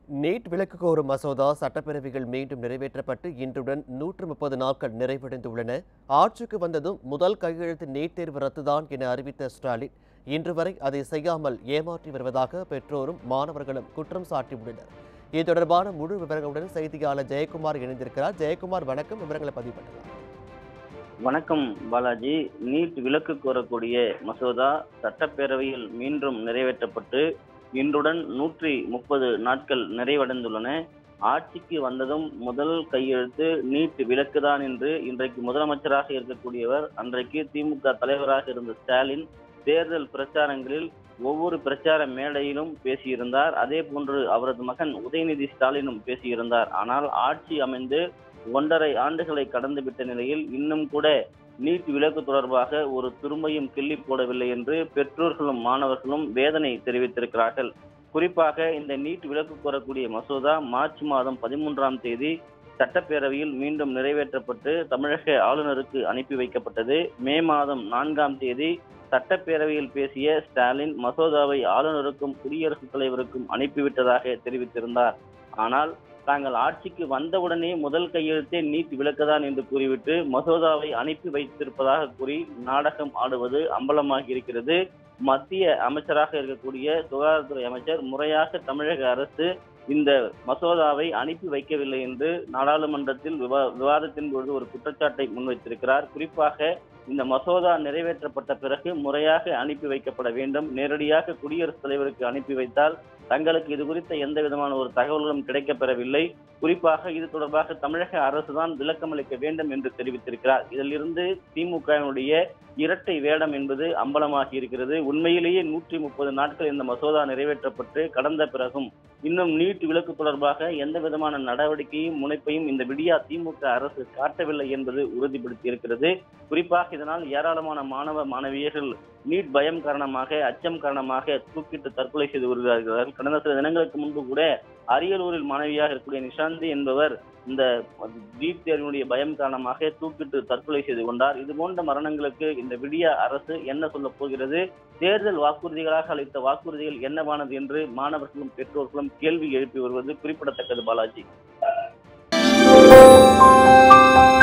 NEET விலக்கு கோரும் மசோதா சட்டப்பேரவையில் மீண்டும் நிறைவேற்றப்பட்டு இன்றுடன் நூற்று முப்பது நாட்கள் நிறைவடைந்துள்ளன ஆட்சிக்கு வந்ததும் முதல் கையெழுத்து நீட் தேர்வு ரத்துதான் என அறிவித்த ஸ்டாலின் இன்று வரை அதை செய்யாமல் ஏமாற்றி வருவதாக பெற்றோரும் மாணவர்களும் குற்றம் சாட்டியுள்ளனர் இது தொடர்பான முழு விவரங்களுடன் செய்தியாளர் ஜெயக்குமார் இணைந்திருக்கிறார் ஜெயக்குமார் வணக்கம் விவரங்களை பதிவு பண்ணலாம் வணக்கம் பாலாஜி நீட் விலக்கு கோரக்கூடிய மசோதா சட்டப்பேரவையில் மீண்டும் நிறைவேற்றப்பட்டு இன்றுடன் நூற்றி முப்பது நாட்கள் நிறைவடைந்துள்ளன ஆட்சிக்கு வந்ததும் முதல் கையெழுத்து நீட் விலக்குதான் என்று இன்றைக்கு முதலமைச்சராக இருக்கக்கூடியவர் அன்றைக்கு திமுக தலைவராக இருந்த ஸ்டாலின் தேர்தல் பிரச்சாரங்களில் ஒவ்வொரு பிரச்சார மேடையிலும் பேசியிருந்தார் அதே போன்று அவரது மகன் உதயநிதி ஸ்டாலினும் பேசியிருந்தார் ஆனால் ஆட்சி அமைந்து ஒன்றரை ஆண்டுகளை கடந்துவிட்ட நிலையில் இன்னும் கூட நீட் விலக்கு தொடர்பாக ஒரு துரும்பையும் கிள்ளி போடவில்லை என்று பெற்றோர்களும் மாணவர்களும் வேதனை தெரிவித்திருக்கிறார்கள் குறிப்பாக இந்த நீட் விலக்கு கோரக்கூடிய மசோதா மார்ச் மாதம் பதிமூன்றாம் தேதி சட்டப்பேரவையில் மீண்டும் நிறைவேற்றப்பட்டு தமிழக ஆளுநருக்கு அனுப்பி வைக்கப்பட்டது மே மாதம் நான்காம் தேதி சட்டப்பேரவையில் பேசிய ஸ்டாலின் மசோதாவை ஆளுநருக்கும் குடியரசுத் தலைவருக்கும் அனுப்பிவிட்டதாக தெரிவித்திருந்தார் ஆனால் தாங்கள் ஆட்சிக்கு வந்தவுடனே முதல் கையெழுத்தே நீட் விலக்குதான் என்று கூறிவிட்டு மசோதாவை அனுப்பி வைத்திருப்பதாக கூறி நாடகம் ஆடுவது அம்பலமாகி இருக்கிறது மத்திய அமைச்சராக இருக்கக்கூடிய சுகாதாரத்துறை அமைச்சர் முறையாக தமிழக அரசு இந்த மசோதாவை அனுப்பி வைக்கவில்லை என்று நாடாளுமன்றத்தில் விவா விவாதத்தின் பொழுது ஒரு குற்றச்சாட்டை முன்வைத்திருக்கிறார் குறிப்பாக இந்த மசோதா நிறைவேற்றப்பட்ட பிறகு முறையாக அனுப்பி வைக்கப்பட வேண்டும் நேரடியாக குடியரசுத் தலைவருக்கு அனுப்பி வைத்தால் தங்களுக்கு இது குறித்த எந்த விதமான ஒரு தகவல்களும் கிடைக்கப்பெறவில்லை குறிப்பாக இது தொடர்பாக தமிழக அரசுதான் விளக்கம் அளிக்க வேண்டும் என்று தெரிவித்திருக்கிறார் இதிலிருந்து திமுகவினுடைய இரட்டை வேடம் என்பது அம்பலமாகி இருக்கிறது உண்மையிலேயே நூற்றி முப்பது நாட்கள் இந்த மசோதா நிறைவேற்றப்பட்டு கடந்த பிறகும் இன்னும் நீட் விலக்கு தொடர்பாக எந்த விதமான நடவடிக்கையும் முனைப்பையும் இந்த விடியா திமுக அரசு காட்டவில்லை என்பது உறுதிப்படுத்தி இருக்கிறது குறிப்பாக இதனால் ஏராளமான மாணவ மாணவியர்கள் நீட் பயம் காரணமாக அச்சம் காரணமாக தூக்கிட்டு தற்கொலை செய்து வருகிறார்கள் கடந்த சில தினங்களுக்கு முன்பு கூட அரியலூரில் மாணவியாக இருக்கக்கூடிய நிஷாந்தி என்பவர் இந்த நீட் தேர்வினுடைய பயம் காரணமாக தூக்கிட்டு தற்கொலை செய்து கொண்டார் இது போன்ற மரணங்களுக்கு இந்த விடியா அரசு என்ன சொல்ல போகிறது தேர்தல் வாக்குறுதிகளாக அளித்த வாக்குறுதிகள் என்னவானது என்று மாணவர்களும் பெற்றோர்களும் கேள்வி எழுப்பி வருவது குறிப்பிடத்தக்கது பாலாஜி